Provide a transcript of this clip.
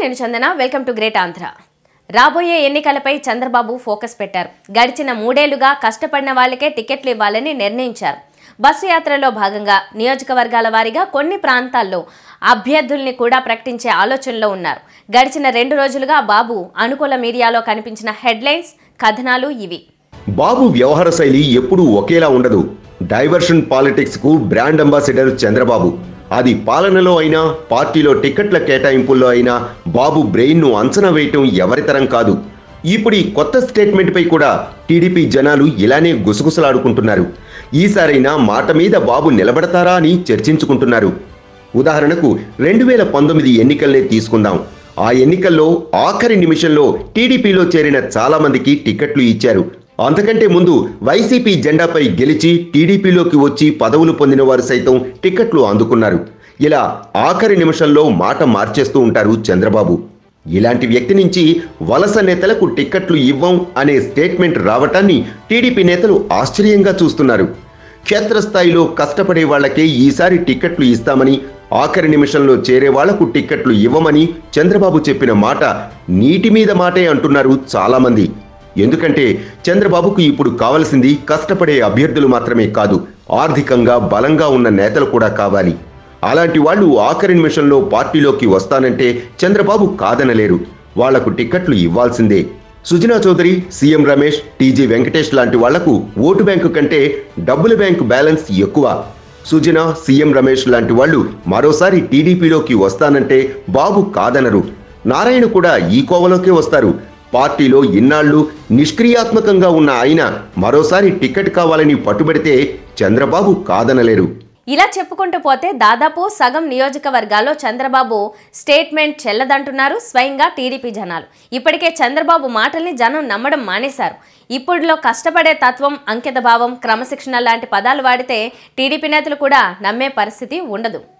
నేను Chandana welcome to great Andhra రాబోయే ఎన్నికలపై చంద్రబాబు ఫోకస్ పెట్టారు గడిచిన మూడేళ్లుగా కష్టపడిన వాళ్ళకే టికెట్లు ఇవ్వాలని నిర్ణయించారు బస్సు యాత్రలో భాగంగా నియోజకవర్గాల వారీగా కొన్ని ప్రాంతాల్లో అభ్యర్థుల్ని కూడా ప్రకటించే ఆలోచనలో ఉన్నారు గడిచిన రెండు రోజులుగా బాబు అనుకూల మీడియాలో కనిపించిన హెడ్లైన్స్ కథనాలు ఇవి బాబు వ్యవహార శైలి ఎప్పుడూ ఒకేలా ఉండదు డైవర్షన్ పాలిటిక్స్ కు బ్రాండ్ అంబాసిడర్ చంద్రబాబు అది పాలనలో అయినా పార్టీలో టికెట్ల కేటాయింపుల్లో అయినా బాబు బ్రెయిన్ ను అంచనా వేయటం ఎవరితరం కాదు ఇప్పుడు ఈ కొత్త స్టేట్మెంట్ పై కూడా టీడీపీ జనాలు ఇలానే గుసగుసలాడుకుంటున్నారు ఈసారైనా మాట మీద బాబు నిలబడతారా అని చర్చించుకుంటున్నారు ఉదాహరణకు రెండు వేల పంతొమ్మిది ఎన్నికల్నే తీసుకుందాం ఆ ఎన్నికల్లో ఆఖరి నిమిషంలో టీడీపీలో చేరిన చాలా మందికి టికెట్లు ఇచ్చారు అంతకంటే ముందు వైసీపీ జెండాపై గెలిచి టీడీపీలోకి వచ్చి పదవులు పొందిన వారు సైతం టికెట్లు అందుకున్నారు ఇలా ఆఖరి నిమిషంలో మాట మార్చేస్తూ ఉంటారు చంద్రబాబు ఇలాంటి వ్యక్తి నుంచి వలస నేతలకు టిక్కెట్లు ఇవ్వం అనే స్టేట్మెంట్ రావటాన్ని టీడీపీ నేతలు ఆశ్చర్యంగా చూస్తున్నారు క్షేత్రస్థాయిలో కష్టపడే వాళ్లకే ఈసారి టిక్కెట్లు ఇస్తామని ఆఖరి నిమిషంలో చేరే వాళ్లకు టిక్కెట్లు ఇవ్వమని చంద్రబాబు చెప్పిన మాట నీటి మీద మాటే అంటున్నారు చాలామంది ఎందుకంటే చంద్రబాబుకు ఇప్పుడు కావలసింది కష్టపడే అభ్యర్థులు మాత్రమే కాదు ఆర్థికంగా బలంగా ఉన్న నేతలు కూడా కావాలి అలాంటి వాళ్ళు ఆఖరి నిమిషంలో పార్టీలోకి వస్తానంటే చంద్రబాబు కాదనలేరు వాళ్లకు టిక్కెట్లు ఇవ్వాల్సిందే సుజనా చౌదరి సీఎం రమేష్ టీజీ వెంకటేష్ లాంటి వాళ్లకు ఓటు బ్యాంకు కంటే డబ్బుల బ్యాంకు బ్యాలెన్స్ ఎక్కువ సుజన సీఎం రమేష్ లాంటి వాళ్ళు మరోసారి టీడీపీలోకి వస్తానంటే బాబు కాదనరు నారాయణ కూడా ఈ కోవలోకే వస్తారు పార్టీలో ఇన్నాళ్లు నిష్క్రియాత్మకంగా ఉన్న ఆయన మరోసారి టికెట్ కావాలని పట్టుబడితే చంద్రబాబు కాదనలేరు ఇలా చెప్పుకుంటూ పోతే దాదాపు సగం నియోజకవర్గాల్లో చంద్రబాబు స్టేట్మెంట్ చెల్లదంటున్నారు స్వయంగా టీడీపీ జనాలు ఇప్పటికే చంద్రబాబు మాటల్ని జనం నమ్మడం మానేశారు ఇప్పుడులో కష్టపడే తత్వం అంకిత భావం క్రమశిక్షణ లాంటి పదాలు వాడితే టీడీపీ నేతలు కూడా నమ్మే పరిస్థితి ఉండదు